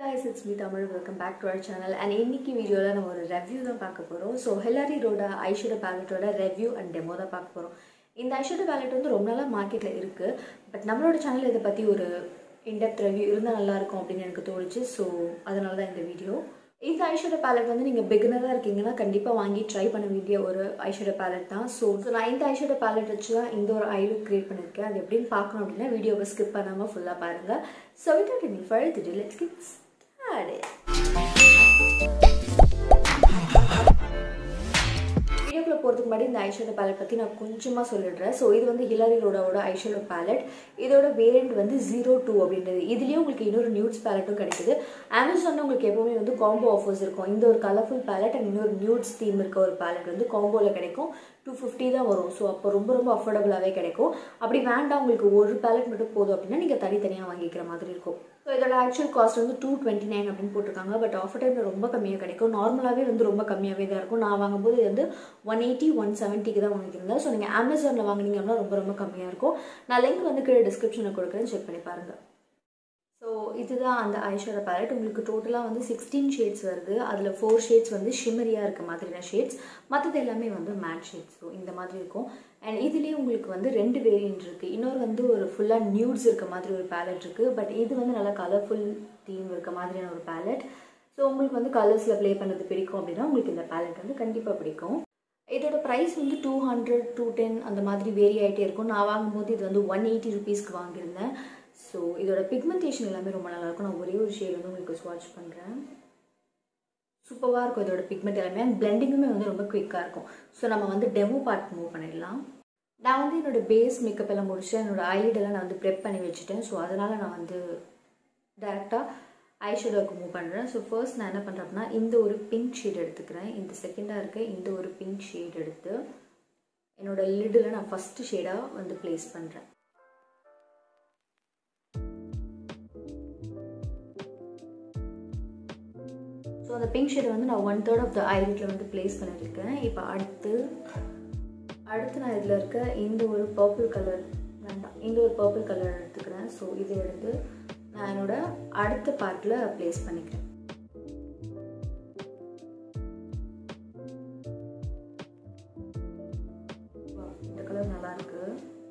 guys, it's me Tamil. Welcome back to our channel. And இன்னைக்கு வீடியோவில் நம்ம ஒரு ரெவ்யூ தான் பார்க்க போகிறோம் ஸோ ஹெலாரிரோட ஐஷோட பேலட்டோட ரெவ்யூ அண்ட் டெமோ தான் பார்க்க போகிறோம் இந்த ஐஷோட பேலட் வந்து ரொம்ப நாளாக மார்க்கெட்டில் இருக்குது பட் நம்மளோட சேனல் இதை பற்றி ஒரு இன்டெப்த் ரெவ்யூ இருந்தால் நல்லாயிருக்கும் அப்படின்னு எனக்கு தோணுச்சு ஸோ அதனால தான் இந்த வீடியோ இந்த ஐஷோட பேலட் வந்து நீங்கள் பிகினராக இருக்கீங்கன்னா கண்டிப்பாக வாங்கி ட்ரை பண்ண வேண்டிய ஒரு ஐஷோட பேலட் தான் ஸோ நான் இந்த ஐஷோட பேலட் வச்சு தான் இந்த ஒரு ஐ லுக் கிரியேட் பண்ணியிருக்கேன் அது எப்படின்னு பார்க்கணும் அப்படின்னா வீடியோவை ஸ்கிப் பண்ணாமல் ஃபுல்லாக பாருங்கள் so without any further let's get started வீடியோக்குள்ள போகிறதுக்கு முன்னாடி இந்த ஐஷேடோ பேலட் பற்றி நான் கொஞ்சமாக சொல்லிடுறேன் ஸோ இது வந்து ஹிலாரி ரோடாவோட ஐஷேடோ பேலட் இதோட வேரியண்ட் வந்து ஜீரோ டூ அப்படின்றது இதுலேயும் உங்களுக்கு இன்னொரு நியூட்ஸ் பேலட்டும் கிடைக்குது அமேசானில் உங்களுக்கு எப்போவுமே வந்து காம்போ ஆஃபர்ஸ் இருக்கும் இந்த ஒரு கலர்ஃபுல் பேலட் அண்ட் இன்னொரு நியூட்ஸ் தீம் இருக்க ஒரு பேலட் வந்து காம்போவில் கிடைக்கும் டூ ஃபிஃப்டி தான் வரும் ஸோ அப்போ ரொம்ப ரொம்ப அஃபோர்டபுளாகவே கிடைக்கும் அப்படி வேண்டாம் உங்களுக்கு ஒரு பேலட் மட்டும் போதும் அப்படின்னா நீங்கள் தனித்தனியாக வாங்கிக்கிற மாதிரி இருக்கும் ஸோ இதோட ஆக்சுவல் காஸ்ட் வந்து டூ டுவெண்ட்டி நைன் அப்படின்னு போட்டிருக்காங்க பட் ஆஃபர் டைமில் ரொம்ப கம்மியாக கிடைக்கும் நார்மலாகவே வந்து ரொம்ப கம்மியாகவே தான் இருக்கும் நான் வாங்கும்போது இது வந்து ஒன் எயிட்டி ஒன் செவன்ட்டிக்கு தான் வாங்கியிருந்தேன் ஸோ நீங்கள் அமேசானில் வாங்கினீங்க அப்படின்னா ரொம்ப ரொம்ப கம்மியாக இருக்கும் நான் லிங்க் வந்து கீழே டிஸ்கிரிப்ஷனில் கொடுக்குறேன் செக் பண்ணி பாருங்கள் ஸோ இதுதான் அந்த ஐஷோட பேலட் உங்களுக்கு டோட்டலாக வந்து சிக்ஸ்டீன் ஷேட்ஸ் வருது அதில் ஃபோர் ஷேட்ஸ் வந்து ஷிமரியாக இருக்க மாதிரியான ஷேட்ஸ் மற்றது எல்லாமே வந்து மேட் ஷேட்ஸ் ஸோ இந்த மாதிரி இருக்கும் அண்ட் இதுலேயே உங்களுக்கு வந்து ரெண்டு வேரியன்ட் இருக்குது இன்னொரு வந்து ஒரு ஃபுல்லாக நியூட்ஸ் இருக்க மாதிரி ஒரு பேலட் இருக்குது பட் இது வந்து நல்லா கலர்ஃபுல் தீம் இருக்க மாதிரியான ஒரு பேலட் ஸோ உங்களுக்கு வந்து கலர்ஸில் ப்ளே பண்ணது பிடிக்கும் அப்படின்னா உங்களுக்கு இந்த பேலட் வந்து கண்டிப்பாக பிடிக்கும் இதோட ப்ரைஸ் வந்து டூ ஹண்ட்ரட் டூ டென் அந்த மாதிரி வேரி ஆகிட்டே இருக்கும் நான் வாங்கும்போது இது வந்து ஒன் எயிட்டி ருபீஸ்க்கு வாங்கியிருந்தேன் ஸோ இதோட பிக்மெண்டேஷன் எல்லாமே ரொம்ப நல்லாயிருக்கும் நான் ஒரே ஒரு ஷேட் வந்து உங்களுக்கு ஸ்வாட்ச் பண்ணுறேன் சூப்பராக இருக்கும் இதோட பிக்மெண்ட் எல்லாமே அண்ட் பிளெண்டிங்குமே வந்து ரொம்ப குயிக்காக இருக்கும் ஸோ நம்ம வந்து டெமோ பார்ட் மூவ் பண்ணிடலாம் நான் வந்து என்னோட பேஸ் மேக்கப் எல்லாம் முடிச்சுட்டு என்னோட ஐலிடெல்லாம் நான் வந்து ப்ரெப் பண்ணி வச்சுட்டேன் ஸோ அதனால் நான் வந்து டேரெக்டாக ஐஷேடோவுக்கு மூவ் பண்ணுறேன் ஸோ ஃபர்ஸ்ட் நான் என்ன பண்ணுறேன் அப்படின்னா இந்த ஒரு பிங்க் ஷேட் எடுத்துக்கிறேன் இந்த செகண்டாக இருக்க இந்த ஒரு பிங்க் ஷேட் எடுத்து என்னோட லிட்டில் நான் ஃபஸ்ட்டு ஷேடாக வந்து ப்ளேஸ் பண்ணுறேன் ஸோ அந்த பிங்க் ஷேடை வந்து நான் ஒன் தேர்ட் ஆஃப் த ஐலிட்டில் வந்து ப்ளேஸ் பண்ணியிருக்கேன் இப்போ அடுத்து அடுத்து நான் இதில் இருக்க இந்த ஒரு பர்பிள் கலர் வேண்டாம் இந்த ஒரு பர்பிள் கலர் எடுத்துக்கிறேன் ஸோ இதை எடுத்து நான் என்னோட அடுத்த பார்ட்டில் ப்ளேஸ் பண்ணிக்கிறேன் இந்த கலர் நல்லா இருக்கு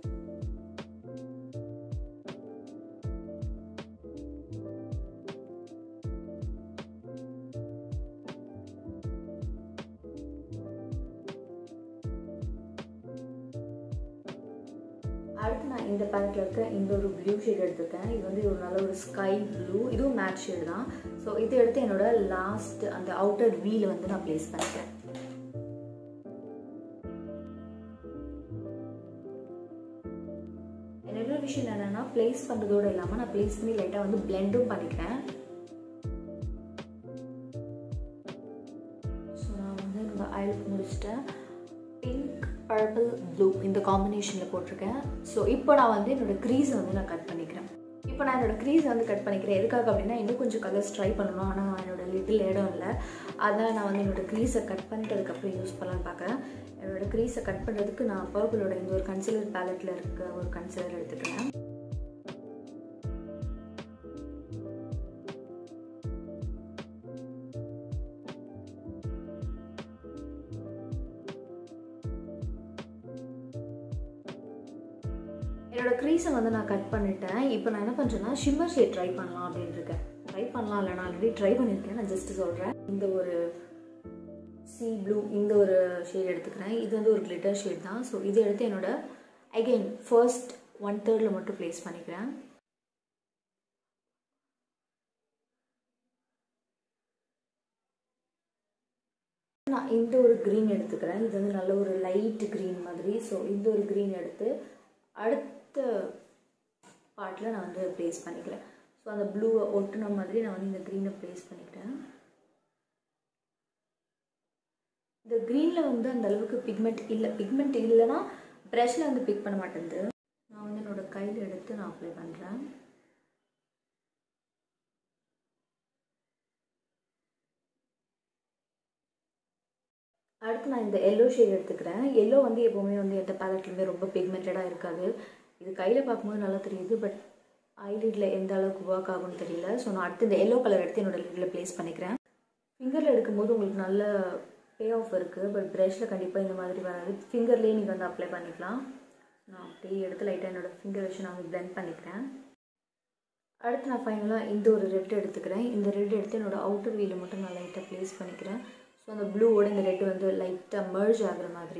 அடுத்து நான் இந்த பேலட்டில் இருக்க இந்த ஒரு ப்ளூ ஷேட் எடுத்துருக்கேன் இது வந்து ஒரு நல்ல ஒரு ஸ்கை ப்ளூ இதுவும் மேட் ஷேடு தான் ஸோ இதை எடுத்து என்னோட லாஸ்ட் அந்த அவுட்டர் வீல வந்து நான் ப்ளேஸ் பண்ணிக்கிறேன் என்னோட விஷயம் என்னென்னா ப்ளேஸ் பண்ணுறதோடு இல்லாமல் நான் ப்ளேஸ் பண்ணி லைட்டாக வந்து பிளெண்டும் பண்ணிக்கிறேன் ஸோ நான் வந்து என்னோட ஆயில் முடிச்சிட்டேன் பிங்க் பர்பிள் ப்ளூ இந்த காம்பினேஷனில் போட்டிருக்கேன் ஸோ இப்போ நான் வந்து என்னோடய க்ரீஸை வந்து நான் கட் பண்ணிக்கிறேன் இப்போ நான் என்னோடய க்ரீஸை வந்து கட் பண்ணிக்கிறேன் எதுக்காக அப்படின்னா இன்னும் கொஞ்சம் கலர்ஸ் ட்ரை பண்ணணும் ஆனால் என்னோடய லிட்டில் இடம் இல்லை அதனால் நான் வந்து என்னோடய க்ரீஸை கட் பண்ணிட்டு அதுக்கப்புறம் யூஸ் பண்ணலான்னு பார்க்குறேன் என்னோடய க்ரீஸை கட் பண்ணுறதுக்கு நான் பர்பிளோட இந்த ஒரு கன்சிலர் பேலட்டில் இருக்க ஒரு கன்சிலர் எடுத்துக்கிறேன் என்னோட க்ரீஸை வந்து நான் கட் பண்ணிட்டேன் இப்போ நான் என்ன பண்ணுறேன்னா ஷிம்மர் ஷேட் ட்ரை பண்ணலாம் அப்படின்னு இருக்கேன் ட்ரை பண்ணலாம் இல்லை நான் ஆல்ரெடி ட்ரை பண்ணியிருக்கேன் நான் ஜஸ்ட் சொல்கிறேன் இந்த ஒரு சி ப்ளூ இந்த ஒரு ஷேட் எடுத்துக்கிறேன் இது வந்து ஒரு கிளிட்டர் ஷேட் தான் ஸோ இதை எடுத்து என்னோட அகெயின் ஃபர்ஸ்ட் ஒன் தேர்டில் மட்டும் ப்ளேஸ் பண்ணிக்கிறேன் நான் இந்த ஒரு க்ரீன் எடுத்துக்கிறேன் இது வந்து நல்ல ஒரு லைட் க்ரீன் மாதிரி ஸோ இந்த ஒரு க்ரீன் எடுத்து அடுத்த பார்ட்டில் நான் வந்து ப்ளேஸ் பண்ணிக்கிறேன் ஸோ அந்த ப்ளூவை ஒட்டுன மாதிரி நான் வந்து இந்த க்ரீனை ப்ளேஸ் பண்ணிக்கிறேன் இந்த க்ரீனில் வந்து அந்த அளவுக்கு பிக்மெண்ட் இல்லை பிக்மெண்ட் இல்லைன்னா ப்ரஷில் வந்து பிக் பண்ண மாட்டேங்குது நான் வந்து என்னோடய கையில் எடுத்து நான் அப்ளை பண்ணுறேன் அடுத்து நான் இந்த எல்லோ ஷேட் எடுத்துக்கிறேன் எல்லோ வந்து எப்போவுமே வந்து எந்த பேலட்லையுமே ரொம்ப பிக்மெண்டடாக இருக்காது இது கையில் பார்க்கும்போது நல்லா தெரியுது பட் ஐலிட்டில் எந்த அளவுக்கு ஒர்க் ஆகும்னு தெரியல ஸோ நான் அடுத்து இந்த எல்லோ கலர் எடுத்து என்னோட லிட்டில் ப்ளேஸ் பண்ணிக்கிறேன் ஃபிங்கரில் எடுக்கும்போது உங்களுக்கு நல்ல பே ஆஃப் இருக்குது பட் ப்ரஷில் கண்டிப்பாக இந்த மாதிரி வராது ஃபிங்கர்லேயே நீங்கள் வந்து அப்ளை பண்ணிக்கலாம் நான் அப்படியே எடுத்து லைட்டாக என்னோடய ஃபிங்கர் வச்சு நான் வந்து பிளெண்ட் பண்ணிக்கிறேன் அடுத்து நான் ஃபைனலாக இந்த ஒரு ரெட் எடுத்துக்கிறேன் இந்த ரெட் எடுத்து என்னோடய அவுட்டர் வீலை மட்டும் நான் லைட்டாக ப்ளேஸ் பண்ணிக்கிறேன் ஸோ அந்த ப்ளூவோட இந்த ரெட் வந்து லைட்டாக மர்ஜ் ஆகுற மாதிரி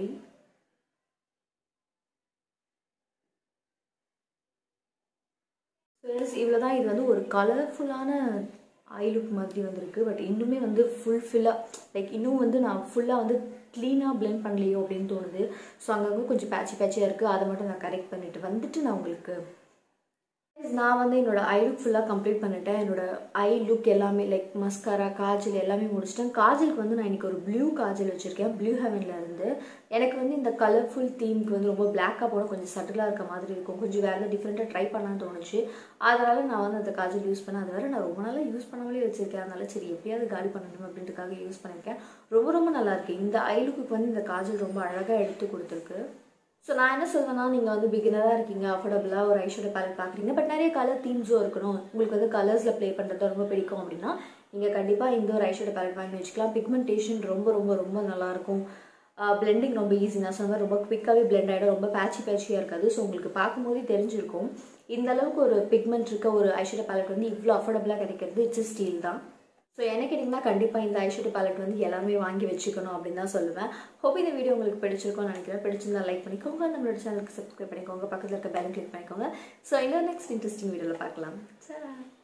ஸோ இவ்வளோ தான் இது வந்து ஒரு கலர்ஃபுல்லான ஐ லுக் மாதிரி வந்திருக்கு பட் இன்னுமே வந்து ஃபுல்ஃபில்லாக லைக் இன்னும் வந்து நான் ஃபுல்லாக வந்து க்ளீனாக பிளெண்ட் பண்ணலையோ அப்படின்னு தோணுது ஸோ அங்கங்கே கொஞ்சம் பேட்சி பேட்சியாக இருக்குது அதை மட்டும் நான் கரெக்ட் பண்ணிவிட்டு வந்துட்டு நான் உங்களுக்கு நான் வந்து என்னோட ஐ லுக் ஃபுல்லாக கம்ப்ளீட் பண்ணிட்டேன் என்னோட ஐ லுக் எல்லாமே லைக் மஸ்காரா காஜல் எல்லாமே முடிச்சிட்டேன் காஜலுக்கு வந்து நான் இன்றைக்கி ஒரு ப்ளூ காஜல் வச்சுருக்கேன் ப்ளூ ஹெவனில் இருந்து எனக்கு வந்து இந்த கலர்ஃபுல் தீம்க்கு வந்து ரொம்ப பிளாக்காக போட கொஞ்சம் சட்டிலாக இருக்க மாதிரி இருக்கும் கொஞ்சம் வேறு ஏதாவது டிஃப்ரெண்ட்டாக ட்ரை பண்ணலான்னு தோணுச்சு அதனால் நான் வந்து அந்த காஜல் யூஸ் பண்ணேன் அது வேறு நான் ரொம்ப நாளாக யூஸ் பண்ணாமலே வச்சுருக்கேன் அதனால சரி எப்படியாவது காலி பண்ணணும் அப்படின்றதுக்காக யூஸ் பண்ணியிருக்கேன் ரொம்ப ரொம்ப நல்லாயிருக்கு இந்த ஐ லுக்கு வந்து இந்த காஜல் ரொம்ப அழகாக எடுத்து கொடுத்துருக்கு ஸோ நான் என்ன சொல்வேன்னா நீங்கள் வந்து பிகினராக இருக்கீங்க அஃபோர்டபுளாக ஒரு ஐஷோட பேலட் பார்க்குறீங்க பட் நிறைய கலர் தீம்ஸும் இருக்கணும் உங்களுக்கு வந்து கலர்ஸில் ப்ளே பண்ணுறது ரொம்ப பிடிக்கும் அப்படின்னா நீங்கள் கண்டிப்பாக இந்த ஒரு ஐஷோட பேலட் வாங்கி வச்சுக்கலாம் பிக்மெண்டேஷன் ரொம்ப ரொம்ப ரொம்ப நல்லாயிருக்கும் பிளெண்டிங் ரொம்ப ஈஸி நான் சொன்ன ரொம்ப குவிக்காகவே பிளெண்ட் ஆகிடும் ரொம்ப பேட்சி பேட்சியாக இருக்காது ஸோ உங்களுக்கு பார்க்கும்போதே தெரிஞ்சிருக்கும் இந்த அளவுக்கு ஒரு பிக்மெண்ட் இருக்க ஒரு ஐஷோட பேலட் வந்து இவ்வளோ அஃபோர்டபுளாக கிடைக்கிறது இட்ஸ் ஸ்டீல் தான் ஸோ எனக்கு கேட்டிங்கன்னா கண்டிப்பாக இந்த ஐஷேடோ பேலட் வந்து எல்லாமே வாங்கி வச்சுக்கணும் அப்படின்னு தான் சொல்லுவேன் ஹோப் இந்த வீடியோ உங்களுக்கு பிடிச்சிருக்கும்னு நினைக்கிறேன் பிடிச்சிருந்தா லைக் பண்ணிக்கோங்க நம்மளோட சேனலுக்கு சப்ஸ்கிரைப் பண்ணிக்கோங்க பக்கத்தில் இருக்க பெல் கிளிக் பண்ணிக்கோங்க ஸோ இன்னொரு நெக்ஸ்ட் இன்ட்ரெஸ்டிங் வீடியோவில் பார்க்கலாம் சார்